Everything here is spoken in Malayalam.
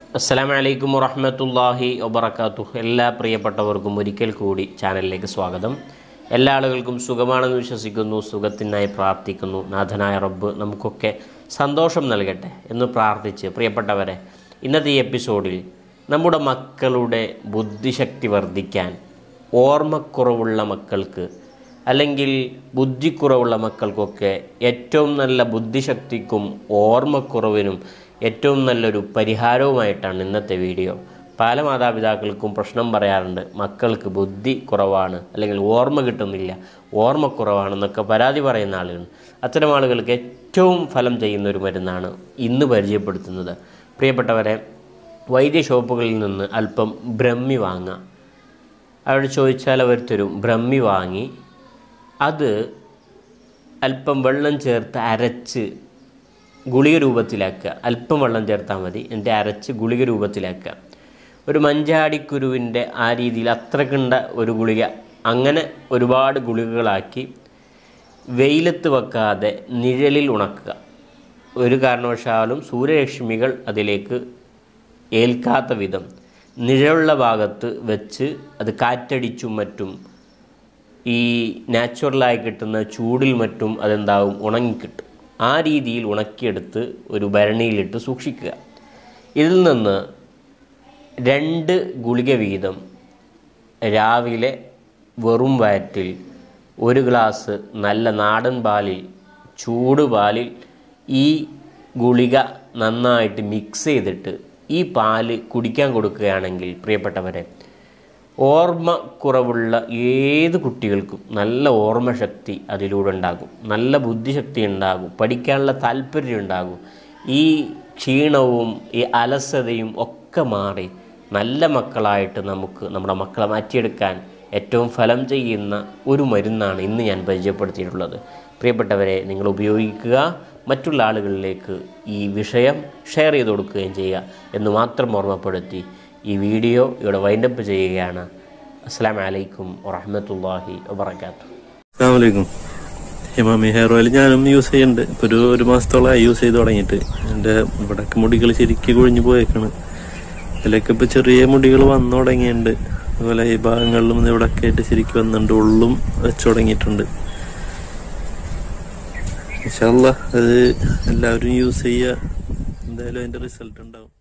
അസ്സലാമു അലൈക്കും വറഹ്മത്തുള്ളാഹി വബറകാതുഹു എല്ലാ പ്രിയപ്പെട്ടവർക്കും ഒരിക്കൽ കൂടി ചാനലിലേക്ക് സ്വാഗതം എല്ലാ ആളുകൾക്കും സുഖമാണെന്ന് വിശ്വസിക്കുന്നു സുഖത്തിനായി പ്രാർത്ഥിക്കുന്നു നാഥനായ റബ്ബ് നമുക്കൊക്കെ സന്തോഷം നൽകട്ടെ എന്ന് പ്രാർത്ഥിച്ച് പ്രിയപ്പെട്ടവരെ ഇന്നത്തെ ഈ എപ്പിസോഡിൽ നമ്മുടെ മക്കളുടെ ബുദ്ധിശക്തി വർദ്ധിക്കാൻ ഓർമ്മക്കുറവുള്ള മക്കൾക്ക് അല്ലെങ്കിൽ ബുദ്ധിക്കുറവുള്ള മക്കൾക്കൊക്കെ ഏറ്റവും നല്ല ബുദ്ധിശക്തിക്കും ഓർമ്മക്കുറവിനും ഏറ്റവും നല്ലൊരു പരിഹാരവുമായിട്ടാണ് ഇന്നത്തെ വീഡിയോ പല മാതാപിതാക്കൾക്കും പ്രശ്നം പറയാറുണ്ട് മക്കൾക്ക് ബുദ്ധി കുറവാണ് അല്ലെങ്കിൽ ഓർമ്മ കിട്ടുന്നില്ല ഓർമ്മക്കുറവാണെന്നൊക്കെ പരാതി പറയുന്ന ആളുകൾ അത്തരം ആളുകൾക്ക് ഏറ്റവും ഫലം ചെയ്യുന്ന ഒരു മരുന്നാണ് ഇന്ന് പരിചയപ്പെടുത്തുന്നത് പ്രിയപ്പെട്ടവരെ വൈദ്യ ഷോപ്പുകളിൽ നിന്ന് അല്പം ബ്രഹ്മി വാങ്ങാം അവരോട് ചോദിച്ചാൽ അവർ തരും ബ്രഹ്മി വാങ്ങി അത് അല്പം വെള്ളം ചേർത്ത് അരച്ച് ഗുളിക രൂപത്തിലാക്കുക അല്പം വെള്ളം ചേർത്താൽ മതി എന്നിട്ട് അരച്ച് ഗുളിക രൂപത്തിലാക്കുക ഒരു മഞ്ചാടിക്കുരുവിൻ്റെ ആ രീതിയിൽ അത്രക്കുണ്ട ഒരു ഗുളിക അങ്ങനെ ഒരുപാട് ഗുളികകളാക്കി വെയിലത്ത് വെക്കാതെ നിഴലിൽ ഉണക്കുക ഒരു കാരണവശാലും സൂര്യരശ്മികൾ അതിലേക്ക് ഏൽക്കാത്ത വിധം നിഴലുള്ള ഭാഗത്ത് വെച്ച് അത് കാറ്റടിച്ചും മറ്റും ഈ നാച്ചുറലായി കിട്ടുന്ന ചൂടിൽ മറ്റും അതെന്താവും ഉണങ്ങിക്കിട്ടും ആ രീതിയിൽ ഉണക്കിയെടുത്ത് ഒരു ഭരണിയിലിട്ട് സൂക്ഷിക്കുക ഇതിൽ നിന്ന് രണ്ട് ഗുളിക വീതം രാവിലെ വെറും വയറ്റിൽ ഒരു ഗ്ലാസ് നല്ല നാടൻ പാലിൽ ചൂട് പാലിൽ ഈ ഗുളിക നന്നായിട്ട് മിക്സ് ചെയ്തിട്ട് ഈ പാല് കുടിക്കാൻ കൊടുക്കുകയാണെങ്കിൽ പ്രിയപ്പെട്ടവരെ ഓർമ്മ കുറവുള്ള ഏത് കുട്ടികൾക്കും നല്ല ഓർമ്മശക്തി അതിലൂടെ ഉണ്ടാകും നല്ല ബുദ്ധിശക്തി ഉണ്ടാകും പഠിക്കാനുള്ള താല്പര്യം ഉണ്ടാകും ഈ ക്ഷീണവും ഈ അലസതയും ഒക്കെ മാറി നല്ല മക്കളായിട്ട് നമുക്ക് നമ്മുടെ മക്കളെ മാറ്റിയെടുക്കാൻ ഏറ്റവും ഫലം ചെയ്യുന്ന ഒരു മരുന്നാണ് ഇന്ന് ഞാൻ പരിചയപ്പെടുത്തിയിട്ടുള്ളത് പ്രിയപ്പെട്ടവരെ നിങ്ങൾ ഉപയോഗിക്കുക മറ്റുള്ള ആളുകളിലേക്ക് ഈ വിഷയം ഷെയർ ചെയ്ത് കൊടുക്കുകയും ചെയ്യുക എന്ന് മാത്രം ഓർമ്മപ്പെടുത്തി ഈ വീഡിയോ ഇവിടെ വൈൻഡപ്പ് ചെയ്യുകയാണ് അസ്സാം വലൈക്കും വറഹമത്തല്ലാഹി വാബർക്കാത്തു അസ്സാമലൈക്കും ഹിമാമി ഹെയർ ഓയിൽ ഞാനും യൂസ് ചെയ്യുന്നുണ്ട് ഇപ്പൊ ഒരു ഒരു മാസത്തോളമായി യൂസ് ചെയ്ത് തുടങ്ങിയിട്ട് എൻ്റെ ഇവിടൊക്കെ മുടികൾ ശരിക്കും കൊഴിഞ്ഞു പോയേക്കാണ് ഇതിലൊക്കെ ഇപ്പൊ ചെറിയ മുടികൾ വന്നു തുടങ്ങിയിട്ടുണ്ട് അതുപോലെ ഈ ഭാഗങ്ങളിലും ഇവിടൊക്കെ ആയിട്ട് ശരിക്കും വന്നിട്ടുണ്ട് ഉള്ളും വെച്ചു തുടങ്ങിയിട്ടുണ്ട് ഇൻഷാല്ല അത് എല്ലാവരും യൂസ് ചെയ്യുക എന്തായാലും അതിന്റെ റിസൾട്ട് ഉണ്ടാവും